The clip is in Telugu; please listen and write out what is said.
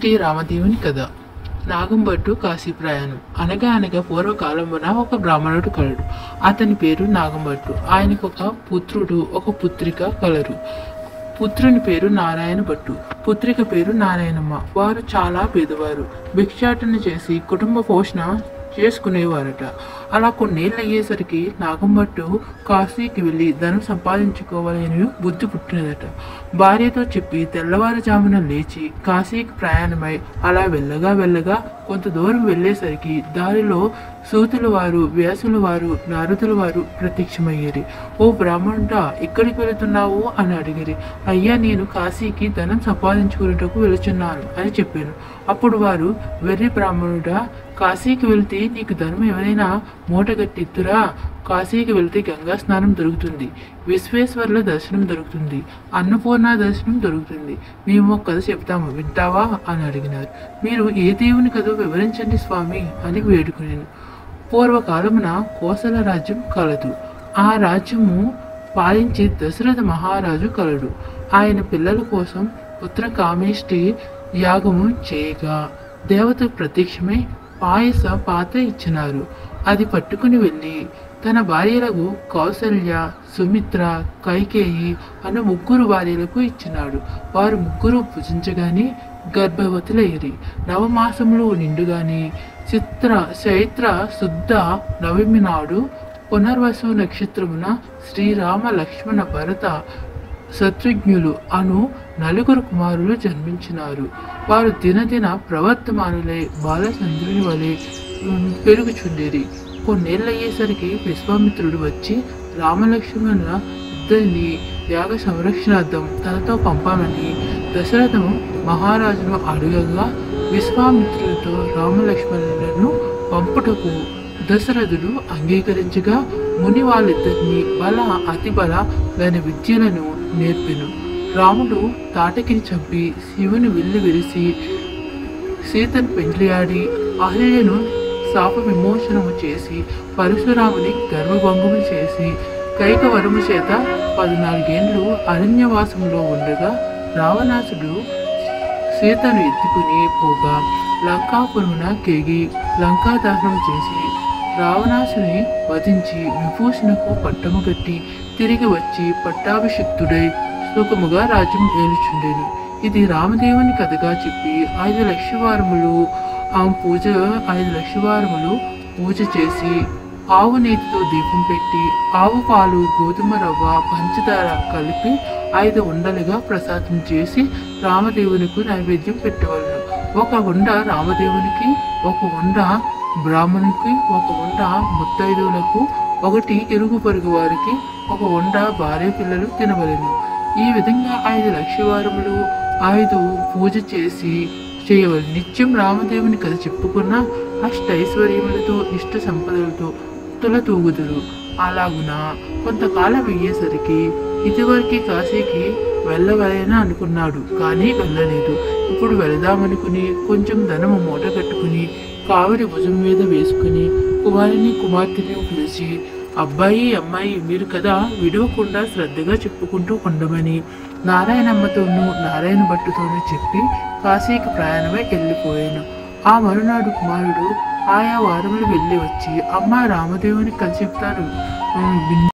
శ్రీరామదేవుని కథ నాగంభట్టు కాశీ ప్రయాణం అనగా అనగా పూర్వకాలమున ఒక బ్రాహ్మణుడు కలడు అతని పేరు నాగంభట్టు ఆయనకు ఒక పుత్రుడు ఒక పుత్రిక కలరు పుత్రుని పేరు నారాయణ భట్టు పుత్రిక పేరు నారాయణమ్మ వారు చాలా పేదవారు భిక్షాటన చేసి కుటుంబ పోషణ చేసుకునేవారట అలా కొన్నేళ్ళు అయ్యేసరికి నాగంభట్టు కాశీకి వెళ్ళి ధనం సంపాదించుకోవాలని బుద్ధి పుట్టినదట భార్యతో చెప్పి తెల్లవారుజామున లేచి కాశీకి ప్రయాణమై అలా వెళ్ళగా వెళ్ళగా కొంత దూరం వెళ్ళేసరికి దారిలో సూతుల వారు వ్యాసుల వారు నారదుల వారు ప్రత్యక్షమయ్యారు ఓ బ్రాహ్మణుడ ఎక్కడికి వెళుతున్నావు అని అడిగిరి అయ్యా నేను కాశీకి ధనం సంపాదించుకునేటకు వెళుచున్నాను అని చెప్పాను అప్పుడు వారు వెర్రి బ్రాహ్మణుడా కాశీకి వెళ్తే నీకు ధనం ఎవరైనా మూటగట్టిద్దురా కాశీకి వెళ్తే గంగా స్నానం దొరుకుతుంది విశ్వేశ్వర్ల దర్శనం దొరుకుతుంది అన్నపూర్ణ దర్శనం దొరుకుతుంది మేము ఒక కథ చెప్తాము వింటావా అని అడిగినారు మీరు ఏ దేవుని కథ వివరించండి స్వామి అని వేడుకునేను పూర్వకాలమున కోసల రాజ్యం కలదు ఆ రాజ్యము పాలించే దశరథ మహారాజు కలడు ఆయన పిల్లల కోసం పుత్ర కామేష్టి యాగము చేయగా దేవత ప్రత్యక్షమై పాయస పాత్ర ఇచ్చినారు అది పట్టుకుని వెళ్ళి తన భార్యలకు కౌసల్య సుమిత్ర కైకేయి అన్న ముగ్గురు భార్యలకు ఇచ్చినాడు వారు ముగ్గురు భుజించగానే గర్భవతులయ్యి నవమాసములు నిండుగాని చిత్ర చైత్ర శుద్ధ నవమి నాడు పునర్వసు నక్షత్రమున శ్రీరామ లక్ష్మణ భరత శత్రుఘ్నులు అను నలుగురు కుమారులు జన్మించినారు వారు దినదిన ప్రవర్తమానులై బాలచంద్రుని వలె ఉమ్, పెరుగుచుండేది కొన్నేళ్ళయ్యేసరికి విశ్వామిత్రుడు వచ్చి రామలక్ష్మణుల ఇద్దరిని యాగ సంరక్షణార్థం తనతో పంపామని దశరథము మహారాజును అడగగా విశ్వామిత్రులతో రామలక్ష్మణులను పంపుటకు దశరథుడు అంగీకరించగా ముని వాళ్ళిద్దరిని బల అతి బల దాని విద్యలను నేర్పెను రాముడు తాటకిని చంపి శివుని విల్లు విరిసి సీతను పెండ్లియాడి అహల్యను శాప విమోచనము చేసి పరశురాముని గర్వభంగము చేసి కైకవరము చేత పద్నాలుగేండ్లు అరణ్యవాసంలో ఉండగా రావణాసుడు సీతను ఎత్తుకుని పోగా లంకాపురమున కేగి లంకా దహనం చేసి రావణాసుని వధించి విభూషణకు పట్టము కట్టి తిరిగి వచ్చి పట్టాభిషిక్తుడై సుఖముగా రాజ్యం ఏలుచుండెను ఇది రామదేవుని కథగా చెప్పి ఐదు లక్ష వారములు ఆ పూజ ఐదు లక్ష వారములు పూజ చేసి ఆవు నేతితో దీపం పెట్టి ఆవు పాలు గోధుమ రవ్వ పంచదార కలిపి ఐదు ఉండలుగా ప్రసాదం చేసి రామదేవునికి నైవేద్యం పెట్టవలను ఒక ఉండ రామదేవునికి ఒక ఉండ బ్రాహ్మణునికి ఒక ఉండ ముత్తైదువులకు ఒకటి ఇరుగు పొరుగు వారికి ఒక ఉండ భార్య పిల్లలు తినవలెను ఈ విధంగా ఐదు లక్షవారములు ఐదు పూజ చేసి చేయవలెను నిత్యం రామదేవుని కథ చెప్పుకున్న అష్టైశ్వర్యములతో ఇష్ట సంపదలతో తులతూగుదురు అలాగున కొంతకాలం అయ్యేసరికి ఇదివరకు కాశీకి వెళ్ళవలెనా అనుకున్నాడు కానీ వెళ్ళలేదు ఇప్పుడు వెళదామనుకుని కొంచెం ధనము మూట కట్టుకుని కావిడి భుజం మీద వేసుకుని కుమారుని కుమార్తెని పిలిచి అబ్బాయి అమ్మాయి మీరు కదా విడవకుండా శ్రద్ధగా చెప్పుకుంటూ ఉండమని నారాయణమ్మతోనూ నారాయణ భట్టుతోనూ చెప్పి కాశీకి ప్రయాణమై వెళ్ళిపోయాను ఆ మరునాడు కుమారుడు ఆయా వారములు వెళ్ళి వచ్చి అమ్మ రామదేవుని కథ చెప్తాను ఉమ్, విన్